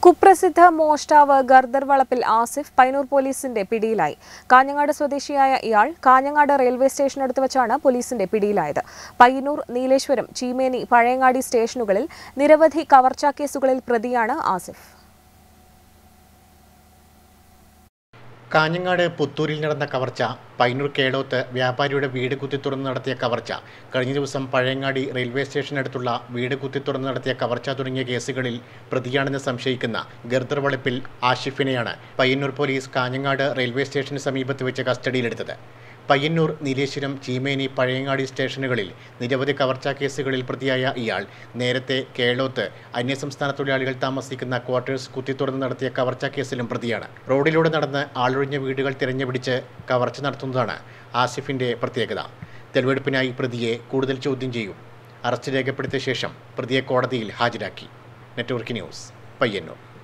കുപ്രസിദ്ധ മോഷ്ടാവ് ഗർദർ വളപ്പിൽ ആസിഫ് പൈനൂർ പോലീസിന്റെ പിടിയിലായി കാഞ്ഞങ്ങാട് സ്വദേശിയായ ഇയാൾ കാഞ്ഞങ്ങാട് റെയിൽവേ സ്റ്റേഷനടുത്ത് വെച്ചാണ് പോലീസിന്റെ പിടിയിലായത് പയ്യന്നൂർ നീലേശ്വരം ചീമേനി പഴയങ്ങാടി സ്റ്റേഷനുകളിൽ നിരവധി കവർച്ചാ കേസുകളിൽ പ്രതിയാണ് ആസിഫ് കാഞ്ഞങ്ങാട് പുത്തൂരിൽ നടന്ന കവർച്ച പൈനൂർ കേടോത്ത് വ്യാപാരിയുടെ വീട് കുത്തി തുറന്ന് നടത്തിയ കവർച്ച കഴിഞ്ഞ ദിവസം പഴയങ്ങാടി റെയിൽവേ സ്റ്റേഷനടുത്തുള്ള വീട് കുത്തി തുറന്ന് നടത്തിയ കവർച്ച തുടങ്ങിയ കേസുകളിൽ പ്രതിയാണെന്ന് സംശയിക്കുന്ന ഗർദർ വളപ്പിൽ ആഷിഫിനെയാണ് പയ്യന്നൂർ പോലീസ് കാഞ്ഞങ്ങാട് റെയിൽവേ സ്റ്റേഷന് സമീപത്ത് വെച്ച് കസ്റ്റഡിയിലെടുത്തത് പയ്യന്നൂർ നീലേശ്വരം ചീമേനി പഴയങ്ങാടി സ്റ്റേഷനുകളിൽ നിരവധി കവർച്ചാ കേസുകളിൽ പ്രതിയായ ഇയാൾ നേരത്തെ കേളോത്ത് അന്യസംസ്ഥാന തൊഴിലാളികൾ താമസിക്കുന്ന ക്വാർട്ടേഴ്സ് കുത്തിത്തുറന്ന് നടത്തിയ കവർച്ചാ കേസിലും പ്രതിയാണ് റോഡിലൂടെ നടന്ന് ആളൊഴിഞ്ഞ വീടുകൾ തിരഞ്ഞുപിടിച്ച് കവർച്ച നടത്തുന്നതാണ് ആസിഫിന്റെ പ്രത്യേകത തെളിവെടുപ്പിനായി പ്രതിയെ കൂടുതൽ ചോദ്യം ചെയ്യും അറസ്റ്റ് രേഖപ്പെടുത്തിയ ശേഷം പ്രതിയെ കോടതിയിൽ ഹാജരാക്കി നെറ്റ്വർക്ക് ന്യൂസ് പയ്യന്നൂർ